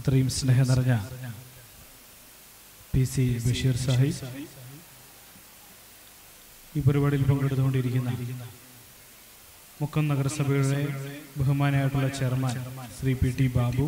ഇത്രയും സ്നേഹം നിറഞ്ഞ പി സി ബഷീർ സാഹിബ് ഈ പരിപാടിയിൽ പങ്കെടുത്തുകൊണ്ടിരിക്കുന്ന മുക്കം നഗരസഭയുടെ ബഹുമാനായിട്ടുള്ള chairman Shri P T Babu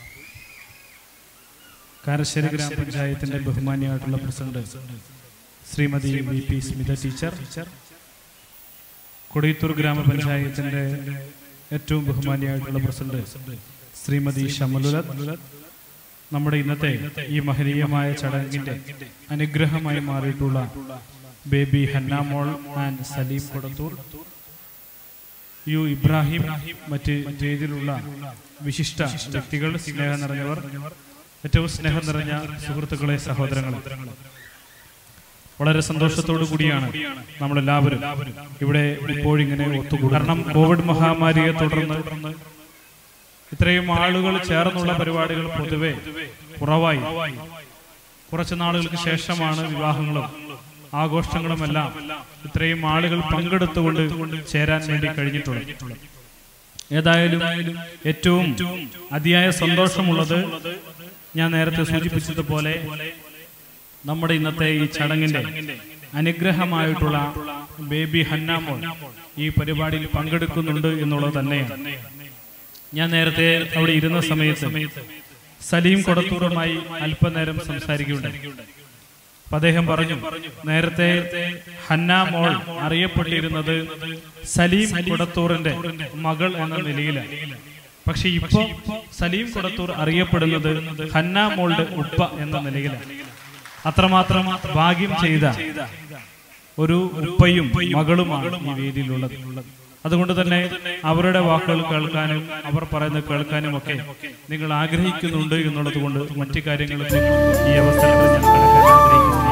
Karassery ഗ്രാമപഞ്ചായത്തിന്റെ ബഹുമാനിയായിട്ടുള്ള president Shrimati V P Smitha teacher Kodiyathur ഗ്രാമപഞ്ചായത്തിന്റെ ഏറ്റവും ബഹുമാനിയായിട്ടുള്ള പ്രസിഡന്റ് ശ്രീമതി ഷമലുലത് നമ്മുടെ ഇന്നത്തെ ഈ മഹനീയമായ ചടങ്ങിന്റെ അനുഗ്രഹമായി മാറിയിട്ടുള്ള baby Hannamol and Saleem Kodathur U Ibrahim മറ്റ് വേദിയിലുള്ള വിശിഷ്ട വ്യക്തികൾ സ്നേഹം നിറഞ്ഞവർ ഏറ്റവും സ്നേഹം നിറഞ്ഞ സുഹൃത്തുക്കളെ സഹോദരങ്ങൾ വളരെ സന്തോഷത്തോടു കൂടിയാണ് നമ്മളെല്ലാവരും ഇവിടെ ഇപ്പോഴിങ്ങനെ ഒത്തുകൂടും കാരണം കോവിഡ് മഹാമാരിയെ തുടർന്ന് ഇത്രയും ആളുകൾ ചേർന്നുള്ള പരിപാടികൾ പൊതുവെ കുറവായി കുറച്ചു നാളുകൾക്ക് ശേഷമാണ് വിവാഹങ്ങളും ആഘോഷങ്ങളുമെല്ലാം ഇത്രയും ആളുകൾ പങ്കെടുത്തുകൊണ്ട് ചേരാൻ വേണ്ടി കഴിഞ്ഞിട്ടുള്ളത് ഏതായാലും ഏറ്റവും അതിയായ സന്തോഷമുള്ളത് ഞാൻ നേരത്തെ സൂചിപ്പിച്ചതുപോലെ നമ്മുടെ ഇന്നത്തെ ഈ ചടങ്ങിന്റെ അനുഗ്രഹമായിട്ടുള്ള ബേബി ഹന്നാമോൾ ഈ പരിപാടിയിൽ പങ്കെടുക്കുന്നുണ്ട് എന്നുള്ളത് തന്നെയാണ് ഞാൻ നേരത്തെ അവിടെ ഇരുന്ന സമയത്ത് സലീം കൊടത്തൂറുമായി അല്പനേരം സംസാരിക്കുകയുണ്ടായി അപ്പൊ അദ്ദേഹം പറഞ്ഞു നേരത്തെ ഹന്ന മോൾ അറിയപ്പെട്ടിരുന്നത് സലീം കൊടത്തൂറിന്റെ മകൾ എന്ന നിലയിലാണ് പക്ഷെ ഇപ്പോ സലീം കൊടത്തൂർ അറിയപ്പെടുന്നത് ഹന്ന മോളുടെ ഉപ്പ എന്ന നിലയിലാണ് അത്രമാത്രം ഭാഗ്യം ചെയ്ത ഒരു ഉപ്പയും മകളുമാണ് ഈ വേദിയിലുള്ളത് അതുകൊണ്ട് തന്നെ അവരുടെ വാക്കുകൾ കേൾക്കാനും അവർ പറയുന്നത് കേൾക്കാനും ഒക്കെ നിങ്ങൾ ആഗ്രഹിക്കുന്നുണ്ട് എന്നുള്ളത് കൊണ്ട് മറ്റു കാര്യങ്ങളിലേക്ക് ഈ അവസരത്തിൽ ഞാൻ കിടക്കാൻ ആഗ്രഹിക്കുന്നില്ല